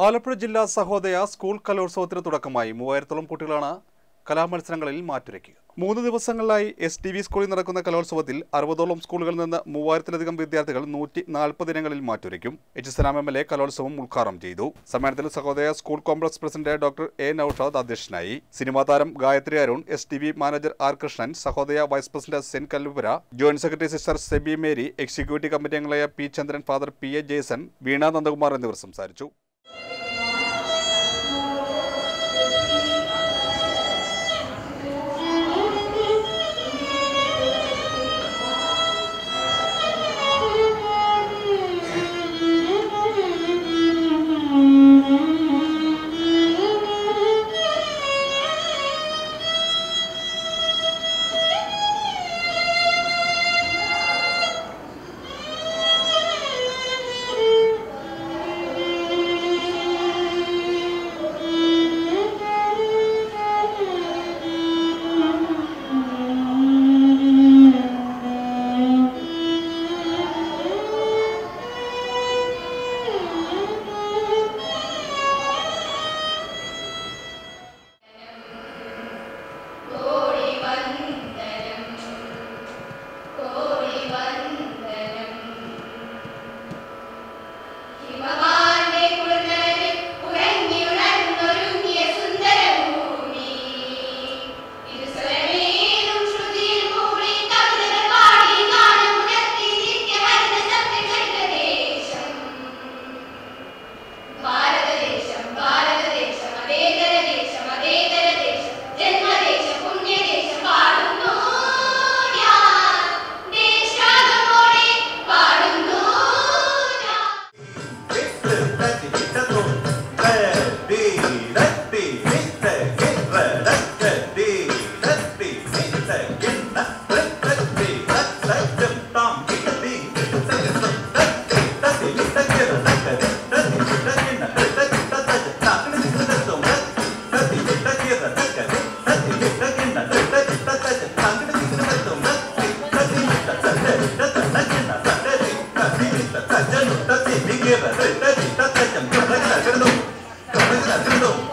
ആലപ്പുഴ ജില്ലാ സഹോദയ സ്കൂൾ കലോത്സവത്തിന് തുടക്കമായി മൂവായിരത്തോളം കുട്ടികളാണ് കലാമത്സരങ്ങളിൽ മാറ്റുരയ്ക്കുക മൂന്ന് ദിവസങ്ങളിലായി എസ് ടി വി സ്കൂളിൽ നടക്കുന്ന കലോത്സവത്തിൽ അറുപതോളം സ്കൂളുകളിൽ നിന്ന് മൂവായിരത്തിലധികം വിദ്യാർത്ഥികൾ നൂറ്റി നാൽപ്പത് ഇനങ്ങളിൽ മാറ്റുരയ്ക്കും H Salam M L A കലോത്സവം ഉദ്ഘാടനം ചെയ്തു സമ്മേളനത്തിൽ Sahodaya school complex president doctor A Naushad അധ്യക്ഷനായി സിനിമാ താരം Gayathri Arun S T V manager R Krishnan Sahodaya vice president സെൻ Kallupura joint secretary sister Sebi Mary executive committee അംഗങ്ങളായ P Chandran father P A Jason Veena Nandakumar എന്നിവർ സംസാരിച്ചു ഹിമവാന്റെ കുളിർനനവിൽ ഉറങ്ങിയുണർന്നൊരുങ്ങിയ സുന്ദരഭൂമി. ഇരുസ്വരമേലും ശ്രുതിയിൽ മൂളി കവിതകൾ പാടി ഗാനമുണർത്തി നിത്യഹരിതസസ്യങ്ങളുടെ ദേശം. ഭാരതദേശം ഭാരതദേശം അതേതര ദേശം അതേതര ദേശം ജന്മദേശം പുണ്യദേശം പാടുന്നു ഞാൻ ദേശാഗമോടെ പാടുന്നു ഞാൻ Thank you.